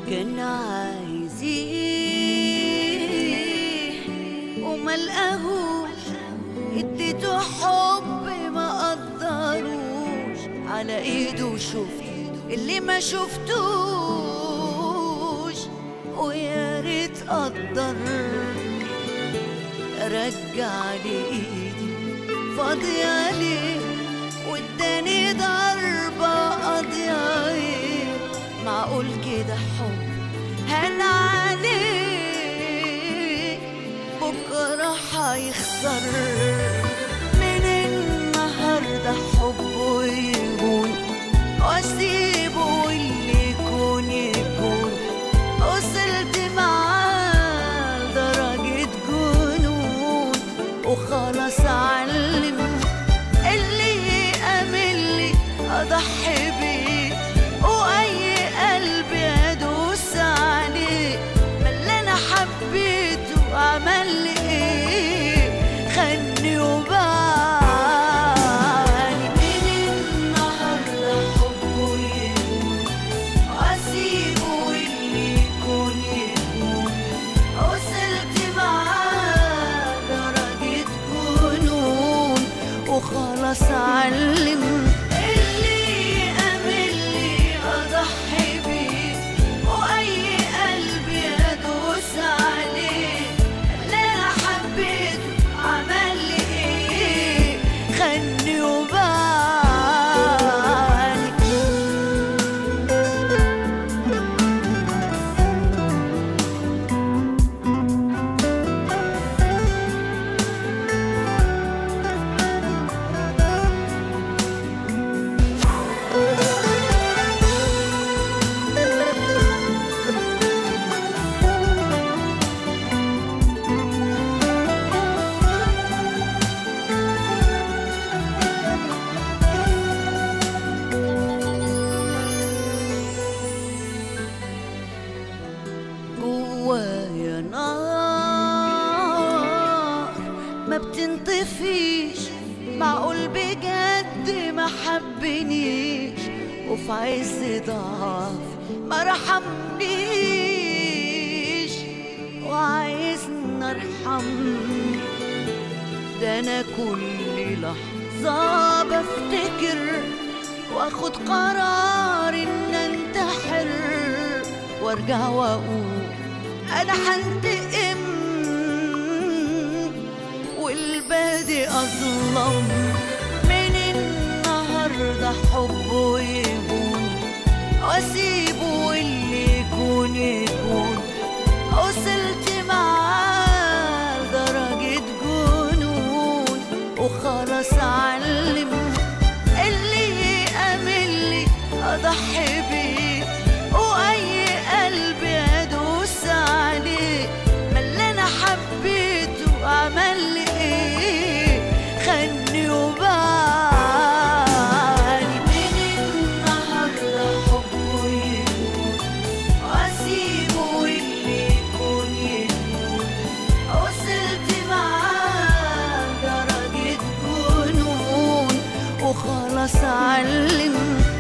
كان عايز ايه وما لقاهوش اديته حب ما قدروش على ايده شفت اللي ما شفتوش ويا ريت قدر رجع لي ايدي فاضية ليه واداني ضربة قاضية ايه معقول كده حب هان عليه بكرة هيخسر من النهاردة حبه يهون واسيبه واللي يكون يكون وصلت معاه لدرجة جنون وخلاص علم اللي يأمل لي أضحي بيه وأي قلب أدوس عليه ما اللي أنا حبيته عمل لي إيه خدني وبعني من النهارده حبه يهون وأسيبه واللي يكون يكون وصلت معاه درجة جنون وخلاص علم اللي يأمل لي أضحي بيه وأي قلب يدوس عليه اللي أنا حبيته عمل لي إيه خدني وبعني جوايا نار ما بتنطفيش معقول بجد ما حبنيش وفي عز ضعف ما رحمنيش وعايزني ارحم ده انا كل لحظة بفتكر واخد قرار ان انتحر وارجع واقول انا هنتقم والبادي اظلم من النهارده حبه يهون واسيبه واللي يكون يكون وصلت معاه لدرجة جنون وخلاص علم اللي يأمل لي أضحي بيه وأي قلب أدوس عليه ما اللي أنا حبيته عمل لي إيه خدني وبعني من النهارده حبه يهون وأسيبه واللي يكون يكون وصلت معاه درجة جنون وخلاص علم